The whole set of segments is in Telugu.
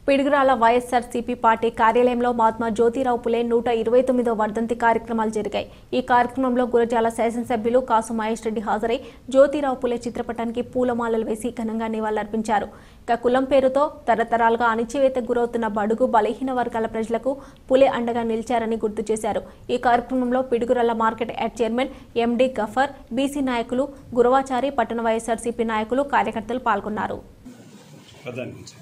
పిడుగురాల వైఎస్ఆర్సీపీ పార్టీ కార్యాలయంలో మహాత్మా జ్యోతిరావు పులే నూట ఇరవై తొమ్మిదో వర్ధంతి కార్యక్రమాలు జరిగాయి ఈ కార్యక్రమంలో గురజాల శాసనసభ్యులు కాసు మహేష్ రెడ్డి హాజరై జ్యోతిరావు పులే చిత్రపటానికి పూలమాలలు వేసి ఘనంగా నివాళులర్పించారు ఇక కులం పేరుతో తరతరాలుగా అణిచివేతకు గురవుతున్న బడుగు బలహీన వర్గాల ప్రజలకు పులే అండగా నిలిచారని గుర్తు చేశారు ఈ కార్యక్రమంలో Piduguralla market yard chairman MD Gafar BC నాయకులు గురవాచారి పట్టణ వైఎస్ఆర్సీపీ నాయకులు కార్యకర్తలు పాల్గొన్నారు ప్రధాని నుంచి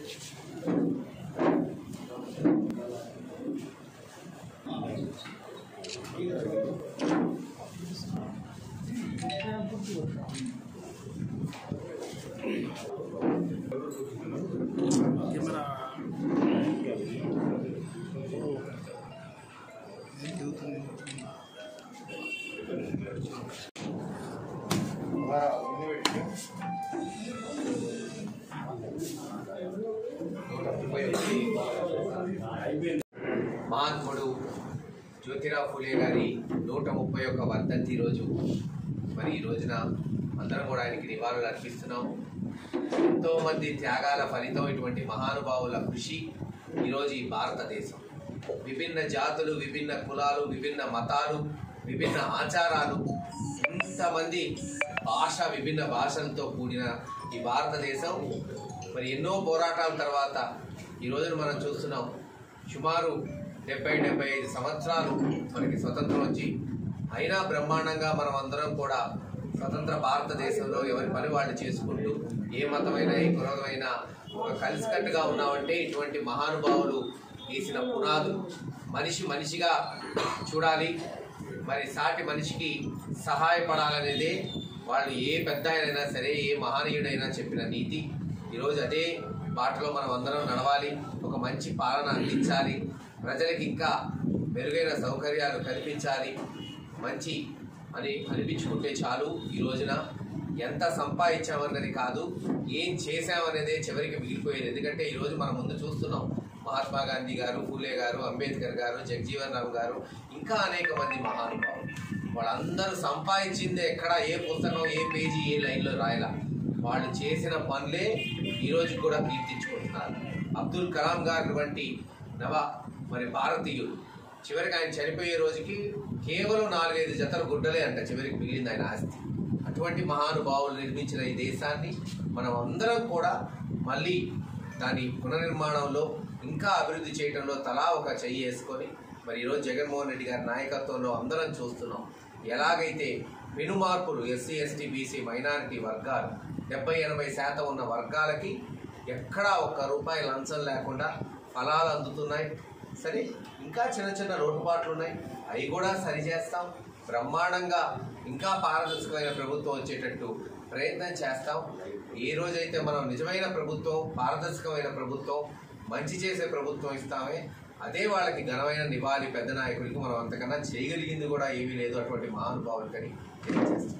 మహాత్ముడు జ్యోతిరావు ఫులే గారి నూట ముప్పై ఒక్క వర్ధంతి రోజు మరి ఈ రోజున అందరం కూడా ఆయనకి నివాళులు అర్పిస్తున్నాం ఎంతో మంది త్యాగాల ఫలితం ఇటువంటి మహానుభావుల కృషి ఈరోజు ఈ భారతదేశం విభిన్న జాతులు విభిన్న కులాలు విభిన్న మతాలు విభిన్న ఆచారాలు ఇంతమంది భాష విభిన్న భాషలతో కూడిన ఈ భారతదేశం మరి ఎన్నో పోరాటాల తర్వాత ఈ రోజున మనం చూస్తున్నాం సుమారు డెబ్బై డెబ్బై ఐదు సంవత్సరాలు మనకి స్వతంత్రం వచ్చి అయినా బ్రహ్మాండంగా మనం అందరం కూడా స్వతంత్ర భారతదేశంలో ఎవరి పని వాళ్ళు చేసుకుంటూ ఏ మతమైనా ఏ కులమైనా ఒక కలిసికట్టుగా ఉన్నామంటే ఇటువంటి మహానుభావులు వేసిన పునాదులు మనిషి మనిషిగా చూడాలి మరి సాటి మనిషికి సహాయపడాలనేదే వాళ్ళు ఏ పెద్ద ఆయనైనా సరే ఏ మహనీయుడైనా చెప్పిన నీతి ఈరోజు అదే బాటలో మనం అందరం నడవాలి ఒక మంచి పాలన అందించాలి ప్రజలకి ఇంకా మెరుగైన సౌకర్యాలు కల్పించాలి మంచి అని అనిపించుకుంటే చాలు ఈ రోజున ఎంత సంపాదించామన్నది కాదు ఏం చేశామనేదే చివరికి మిగిలిపోయేది ఎందుకంటే ఈ రోజు మనం ముందు చూస్తున్నాం మహాత్మా గాంధీ గారు ఫూలే గారు అంబేద్కర్ గారు జగజీవన్ రామ్ గారు ఇంకా అనేక మంది మహానుభావులు వాళ్ళందరూ సంపాదించిందే ఎక్కడ ఏ పుస్తకం ఏ పేజీ ఏ లైన్లో రాయలా వాళ్ళు చేసిన పనులే ఈ రోజు కూడా కీర్తించుకుంటున్నారు అబ్దుల్ కలాం గారి వంటి నవ మరి భారతీయులు చివరికి ఆయన చనిపోయే రోజుకి కేవలం నాలుగైదు జతల గుడ్డలే అంట చివరికి మిగిలింది ఆయన ఆస్తి అటువంటి మహానుభావులు నిర్మించిన ఈ దేశాన్ని మనం అందరం కూడా మళ్ళీ దాని పునర్నిర్మాణంలో ఇంకా అభివృద్ధి చేయడంలో తలా ఒక చెయ్యి వేసుకొని మరి ఈరోజు జగన్మోహన్ రెడ్డి గారి నాయకత్వంలో అందరం చూస్తున్నాం ఎలాగైతే పెను మార్పులు ఎస్సీ ఎస్టీ బీసీ మైనారిటీ వర్గాలు డెబ్బై ఎనభై శాతం ఉన్న వర్గాలకి ఎక్కడా ఒక్క రూపాయి లంచం లేకుండా ఫలాలు అందుతున్నాయి సరే ఇంకా చిన్న చిన్న లోటుపాట్లు ఉన్నాయి అవి కూడా సరిచేస్తాం బ్రహ్మాండంగా ఇంకా పారదర్శకమైన ప్రభుత్వం వచ్చేటట్టు ప్రయత్నం చేస్తాం ఏ రోజైతే మనం నిజమైన ప్రభుత్వం పారదర్శకమైన ప్రభుత్వం మంచి చేసే ప్రభుత్వం ఇస్తామే అదే వాళ్ళకి ఘనమైన నివాళి పెద్ద నాయకుడికి మనం అంతకన్నా చేయగలిగింది కూడా ఏమీ లేదు అటువంటి మహానుభావులకని తెలియజేస్తాం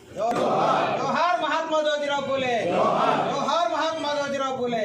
जोहार महात्मा ज्योतिराव फुले जोहार महात्मा ज्योतिराव फुले